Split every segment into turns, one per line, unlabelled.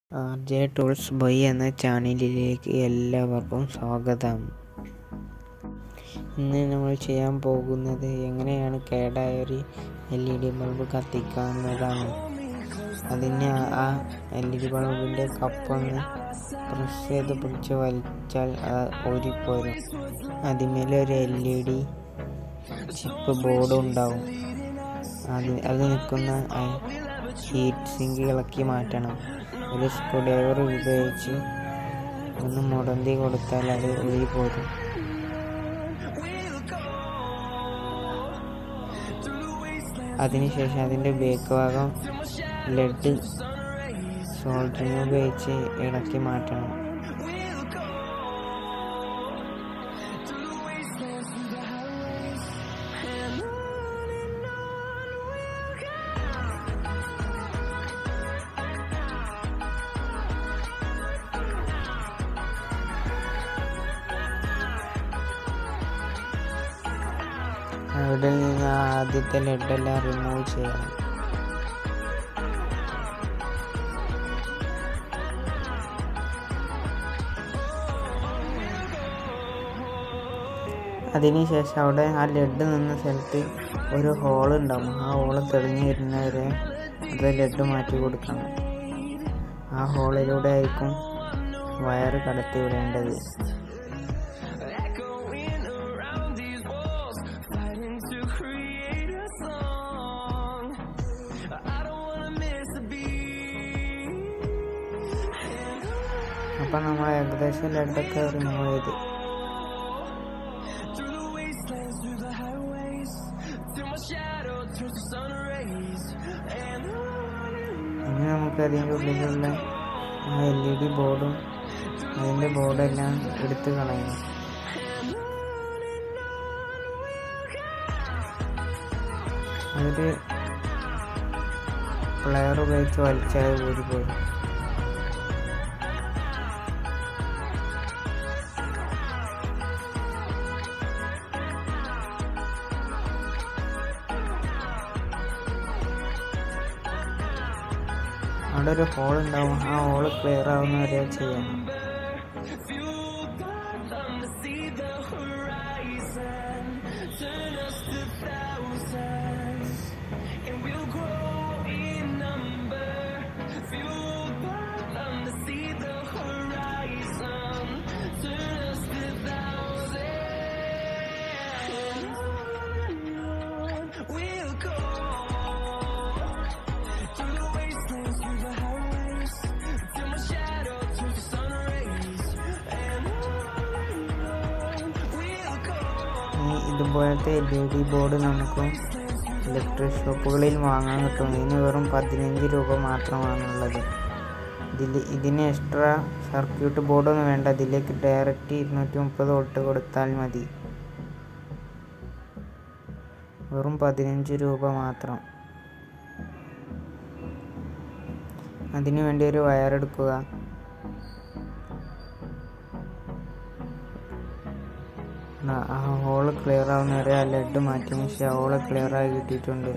R J tools boy എന്ന ചാനലിലേക്ക് എല്ലാവർക്കും സ്വാഗതം ഇന്ന് നമ്മൾ ചെയ്യാൻ പോകുന്നത് എങ്ങനെയാണ് കേടായ ഒരു എൽ ഇ ഡി ബൾബ് കത്തിക്കാവുന്നതാണ് അതിന് ആ എൽ ഇ ഡി ബൾബിൻ്റെ കപ്പൊന്ന് പ്രസ് ചെയ്ത് പിടിച്ച് വലിച്ചാൽ അത് ഊരിപ്പോരും അതിന്മേലെ ഒരു L E D chip board ഉണ്ടാവും അത് അത് നിൽക്കുന്ന ഹീറ്റ് സിങ്ക് ഇളക്കി മാറ്റണം ഒരു സ്ക്രൂ ഡ്രൈവർ ഉപയോഗിച്ച് ഒന്ന് മുടന്തി കൊടുത്താൽ അത് ഊരി പോരും അതിനുശേഷം അതിൻ്റെ ബേക്ക് ഭാഗം ലെഡ് സോൾഡറിങ് ഉപയോഗിച്ച് ഇളക്കി മാറ്റണം അവിടെ നിന്ന് ആദ്യത്തെ ലെഡെല്ലാം റിമൂവ് ചെയ്യണം അതിനുശേഷം അവിടെ ആ ലെഡ് നിന്ന സ്ഥലത്ത് ഒരു ഹോൾ ഉണ്ടാവും ആ ഹോള് തെളിഞ്ഞു വരുന്നവരെ അത് ലെഡ് മാറ്റി കൊടുക്കണം ആ ഹോളിലൂടെ ആയിരിക്കും വയറ് കടത്തി വിടേണ്ടത് അപ്പം നമ്മൾ ഏകദേശം ലെഡൊക്കെ റിമൂവ് ചെയ്ത് ഇനി നമുക്ക് അതിൻ്റെ ഉള്ളിലുള്ള ആ എൽ ഇ ഡി ബോർഡും അതിൻ്റെ ബോർഡെല്ലാം എടുത്ത് കളയണം അതൊരു പ്ലെയർ ഉപയോഗിച്ച് വലിച്ചാൽ ഊരി പോരും അവിടെ ഒരു ഹോൾ ഉണ്ടാവും ആ ഹോൾ ക്ലിയർ ആവുന്ന വരെ ചെയ്യണം ഈ ഇതുപോലത്തെ എൽ ഇ ഡി ബോർഡ് നമുക്ക് ഇലക്ട്രിക് ഷോപ്പുകളിൽ വാങ്ങാൻ കിട്ടും ഇതിന് വെറും പതിനഞ്ച് രൂപ മാത്രമാണുള്ളത് ഇതിൽ ഇതിന് എക്സ്ട്രാ സർക്യൂട്ട് ബോർഡൊന്നും വേണ്ട ഇതിലേക്ക് ഡയറക്റ്റ് ഇരുന്നൂറ്റി മുപ്പത് വോൾട്ട് കൊടുത്താൽ മതി വെറും പതിനഞ്ച് രൂപ മാത്രം അതിനു വേണ്ടി ഒരു വയറെടുക്കുക ആ ഹോള് ക്ലിയർ ആവുന്ന വരെ ആ ലെഡ് മാറ്റിയതിന് ശേഷം ഹോള് ക്ലിയർ ആയി കിട്ടിയിട്ടുണ്ട്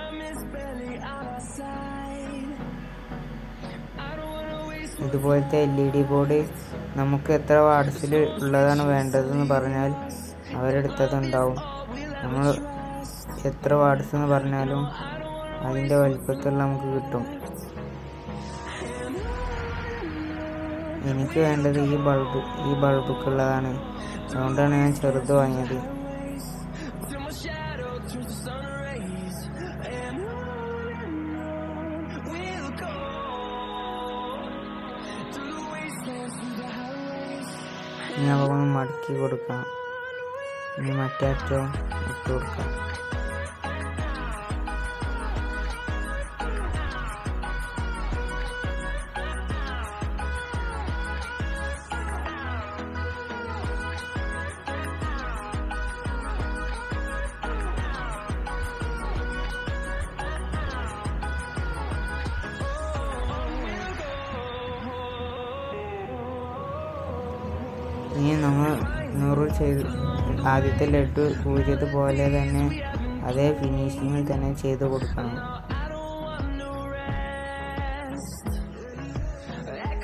ഇതുപോലത്തെ എൽ ഇ ഡി ബോർഡ് നമുക്ക് എത്ര വാട്സിൽ ഉള്ളതാണ് വേണ്ടതെന്ന് പറഞ്ഞാൽ അവരെടുത്തതുണ്ടാവും നമ്മൾ എത്ര വാട്സ് എന്ന് പറഞ്ഞാലും അതിൻ്റെ വലുപ്പത്തിൽ നമുക്ക് കിട്ടും എനിക്ക് വേണ്ടത് ഈ ബൾബ് ഈ ബൾബുക്കുള്ളതാണ് അതുകൊണ്ടാണ് ഞാൻ ചെറുത് വാങ്ങിയത് ഇനി അതൊന്ന് മടക്കി കൊടുക്കാം ഇനി മറ്റേ അറ്റവും ഇട്ട് കൊടുക്കാം ഇനി നമ്മൾ നൂറ് ചെയ്ത് ആദ്യത്തെ ലഡു ഊരിയതുപോലെ തന്നെ അതേ ഫിനിഷിങ്ങിൽ തന്നെ ചെയ്ത് കൊടുക്കണം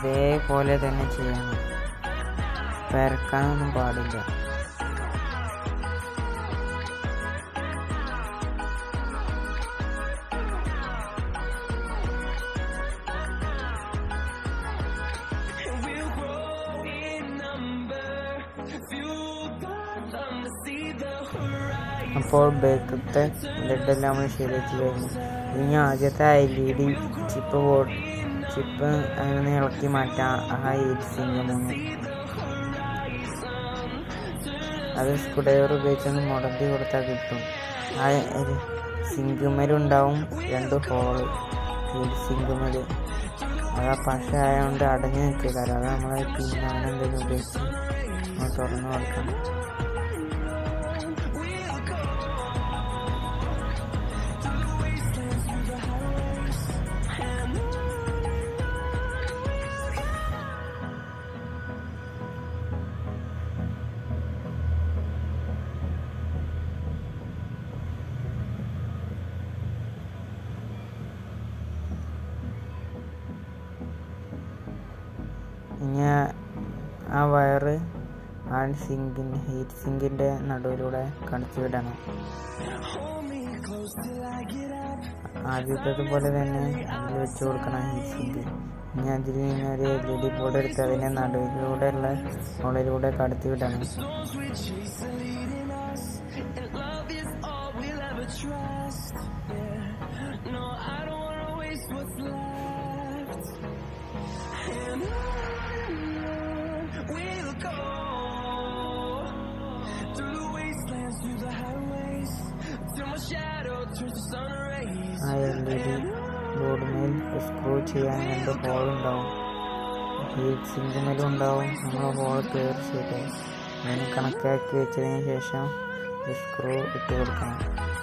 ഇതേപോലെ തന്നെ ചെയ്യണം പരക്കാനൊന്നും പാടില്ല അപ്പോൾ ബേക്കത്തെ ലെഡെല്ലാം നമ്മൾ ശരിയാക്കി കഴിഞ്ഞു ഇനി ആദ്യത്തെ L E D chip board chip അങ്ങനെ ഇളക്കി മാറ്റാം ആ എയ്റ്റ്സിൻ്റെ മുന്നേ അത് സ്ക്രൂഡ്രൈവർ ഉപയോഗിച്ചൊന്ന് മുടക്കി കൊടുത്താൽ കിട്ടും ആ സിങ്കുമേലുണ്ടാവും രണ്ട് ഹോള് സിങ്കുമേല് അത് ആ പശ ആയതുകൊണ്ട് അടഞ്ഞു നിൽക്കുക അത് നമ്മൾ പിന്നെ അങ്ങനെ എന്തെങ്കിലും ഉപയോഗിച്ച് നമ്മൾ തുറന്നു കൊടുക്കണം ഇനി ആ വയറ് ആ സിങ്കിൻ്റെ ഹീറ്റ് സിങ്കിൻ്റെ നടുവിലൂടെ കടത്തി വിടണം ആദ്യത്തേത് പോലെ തന്നെ അതിൽ വെച്ച് കൊടുക്കണം ഹീറ്റ് സിങ്ക് ഇനി അതിൽ നിന്ന് ഒരു എൽ ഇ ഡി ബോർഡ് എടുത്ത് അതിൻ്റെ നടുവിലൂടെയുള്ള മുകളിലൂടെ കടത്തി വിടണം ആ എൽ ഇ ഡി ബോർഡിന്മേൽ സ്ക്രൂ ചെയ്യാൻ രണ്ട് ഹോൾ ഉണ്ടാവും ഹീറ്റ് സിങ്കിന്മേലും ഉണ്ടാവും നമ്മൾ ഹോൾ ക്ലിയർ ചെയ്ത് അതിന് കണക്കാക്കി വെച്ചതിന് ശേഷം സ്ക്രൂ ഇട്ട് കൊടുക്കണം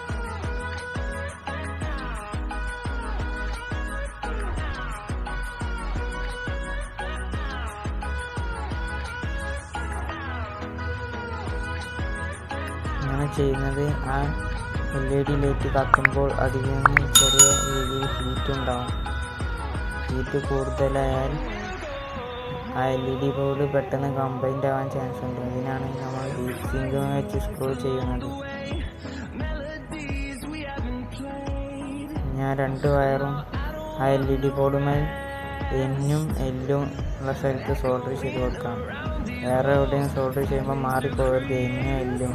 അങ്ങനെ ചെയ്യുന്നത് ആ എൽ ഇ ഡി ലൈറ്റ് കത്തുമ്പോൾ അതിൽ നിന്ന് ചെറിയ രീതിയിൽ ഹീറ്റ് ഉണ്ടാവും ഹീറ്റ് കൂടുതലായാൽ ആ എൽ ഇ ഡി ബോർഡ് പെട്ടെന്ന് കംപ്ലൈൻ്റ് ആവാൻ ചാൻസ് ഉണ്ട് അതിനാണ് നമ്മൾ ഹീറ്റ് സിങ്ക് വെച്ച് സ്ക്രൂ ചെയ്യുന്നത് ഞാൻ രണ്ട് വയറും ആ എൽ ഇ ഡി ബോർഡുമായി എന്നും എല്ലും ഉള്ള സ്ഥലത്ത് സോൾഡർ ചെയ്ത് കൊടുക്കാം വേറെ എവിടെയും സോൾഡർ ചെയ്യുമ്പോൾ മാറിപ്പോകരുത് എന്നും എല്ലും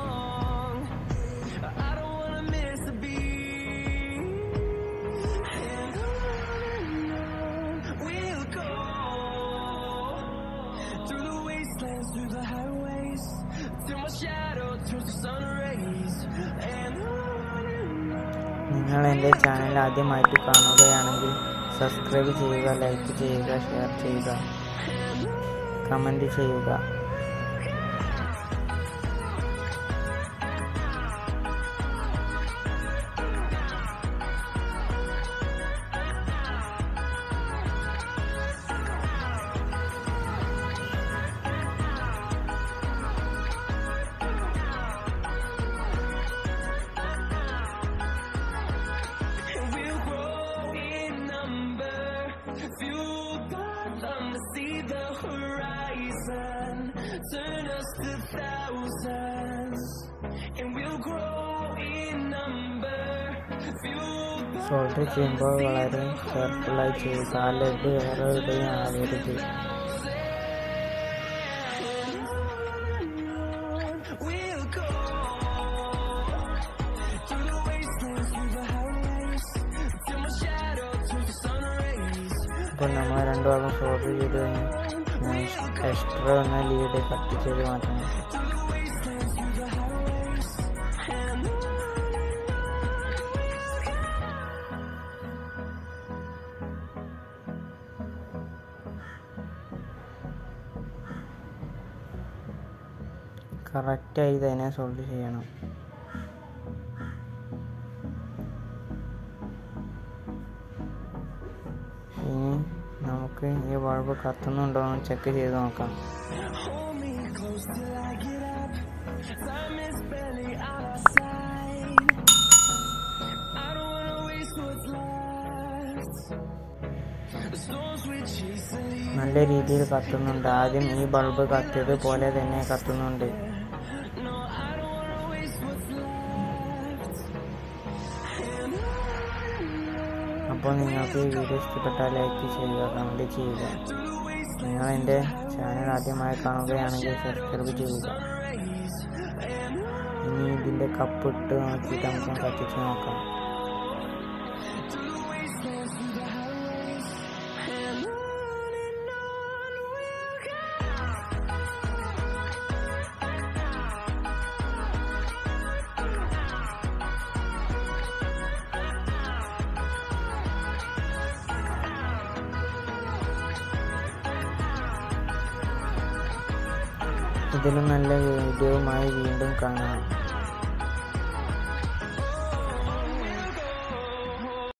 നിങ്ങൾ എൻ്റെ ചാനൽ ആദ്യമായിട്ട് കാണുകയാണെങ്കിൽ സബ്സ്ക്രൈബ് ചെയ്യുക ലൈക്ക് ചെയ്യുക ഷെയർ ചെയ്യുക കമൻറ്റ് ചെയ്യുക സോൾഡർ ചെയ്യുമ്പോൾ വളരെ കെയർഫുള്ളായി ചെയ്യുക ആ ലെഡ് വേറെ എവിടെയും ആവരുത് ഇപ്പോൾ നമ്മൾ രണ്ടു ഭാഗം സോൾഡർ ചെയ്ത് കഴിഞ്ഞ് എക്സ്ട്രാ എന്ന ലീഡ് കട്ട് ചെയ്ത് മാറ്റണം കറക്റ്റായി തന്നെ സോൾവ് ചെയ്യണം ഇനി നമുക്ക് ഈ ബൾബ് കത്തുന്നുണ്ടോ എന്ന് ചെക്ക് ചെയ്ത് നോക്കാം നല്ല രീതിയിൽ കത്തുന്നുണ്ട് ആദ്യം ഈ ബൾബ് കത്തിയത് പോലെ തന്നെ കത്തുന്നുണ്ട് അപ്പോൾ നിങ്ങൾക്ക് ഈ വീഡിയോ ഇഷ്ടപ്പെട്ടാൽ ലൈക്ക് ചെയ്യുക കമൻറ്റ് ചെയ്യുക നിങ്ങൾ എൻ്റെ ചാനൽ ആദ്യമായി കാണുകയാണെങ്കിൽ സബ്സ്ക്രൈബ് ചെയ്യുക ഇനി ഇതിൻ്റെ കപ്പ് ഇട്ട് നോക്കിയിട്ട് നമുക്ക് കത്തിച്ച് നോക്കാം ഇതിലും നല്ല വീഡിയോയുമായി വീണ്ടും കാണാം